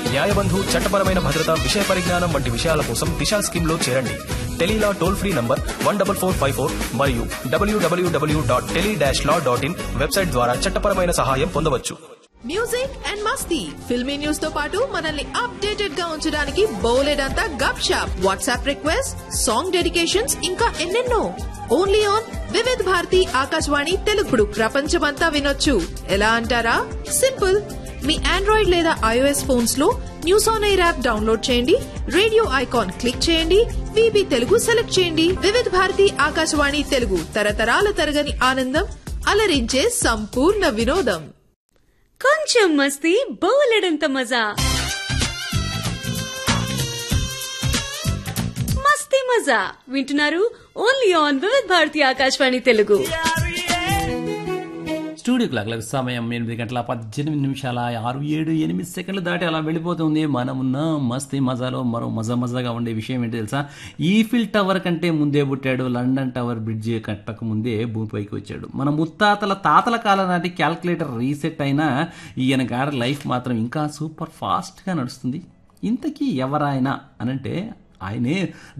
న్యాయబంధు చట్టపరమైన భద్రత విషయ పరిజ్ఞానం వంటి విషయాల కోసం దిశా స్కీమ్ లో చేరండి టెలీలా toll free number one double four five four మరియు W W W dot tele dash law dot in website ద్వారా చట్టపరమైన సహాయం పొందవచ్చు మ్యూజిక్ అండ్ మస్తీ ఫిల్మీ న్యూస్ తో పాటు మనల్ని అప్డేటెడ్ గా ఉంచడానికి బోలెడంతా గప్ షాప్ వాట్సాప్ రిక్వెస్ట్ సాంగ్ డెడికేషన్స్ ఇంకా ఎన్నెన్నో ఓన్లీ ఆన్ వివిధ్ భారతి ఆకాశవాణి తెలుగుడు ప్రపంచమంతా వినొచ్చు ఎలా అంటారా సింపుల్ మీ ఆండ్రాయిడ్ లేదా ఐఓఎస్ ఫోన్స్ లో news on air app download చేయండి రేడియో ఐకాన్ క్లిక్ చేయండి విబి తెలుగు సెలెక్ట్ చేయండి వివిధ్ భారతి ఆకాశవాణి తెలుగు తరతరాల తరగని ఆనందం అలరించే సంపూర్ణ వినోదం కొంచెం మస్తీ బోలెడంత మజా మస్తీ మజా వింటున్నారు only on Vividh Bharati Akashvani Telugu studio క్లాక్లకు సమయం ఎనిమిది గంటల పద్దెనిమిది నిమిషాల ఆరు ఏడు ఎనిమిది సెకండ్లు దాటి అలా వెళ్ళిపోతుంది మనమున్న మస్తీ మజాలో మరో మజా మజాగా ఉండే విషయం ఏంటి తెలుసా ఈఫిల్ టవర్ కంటే ముందే పుట్టాడు లండన్ టవర్ బ్రిడ్జ్ కట్టక ముందే భూమిపైకి వచ్చాడు మన ముత్తాతల తాతల కాలం నాటి క్యాల్కులేటర్ రీసెట్ అయినా ఈయన గారి లైఫ్ మాత్రం ఇంకా సూపర్ ఫాస్ట్గా నడుస్తుంది ఇంతకీ ఎవరాయన అనంటే ఆయనే